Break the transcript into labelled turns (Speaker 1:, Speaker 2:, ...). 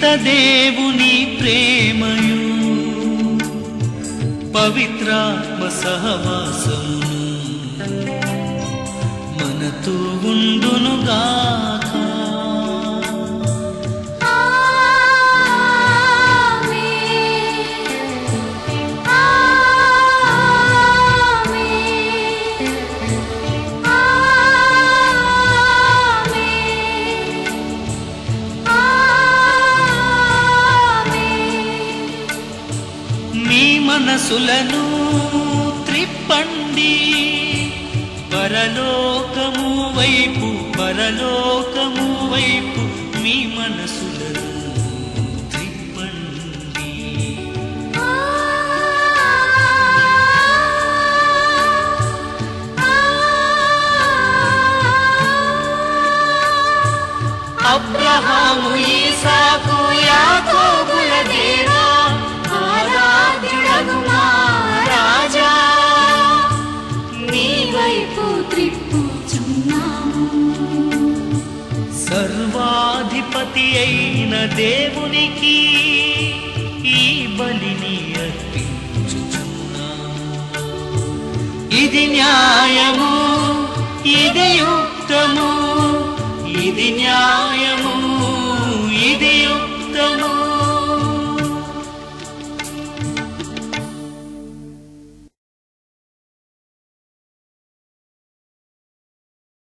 Speaker 1: ఇష్టదేవుని ప్రేమయు పవిత్రాత్మ సహవాసమును మనతో ఉండునుగాక మీ మనసులను త్రిప్పండి పరలోకము వైపు పరలోకము వైపు మీ మనసులను త్రిప్పండి అబ్రహాము ఈసాకు యాకోబుల దేవా ఆరాధ్యుడగు మా రాజా
Speaker 2: నీ వైపు త్రిప్పుచున్నాము
Speaker 1: సర్వాధిపతి అయిన దేవునికి ఈ బలిని అర్పించుచున్నాము ఇది న్యాయము ఇది యుక్తము ఇది న్యాయము ఇది యుక్తము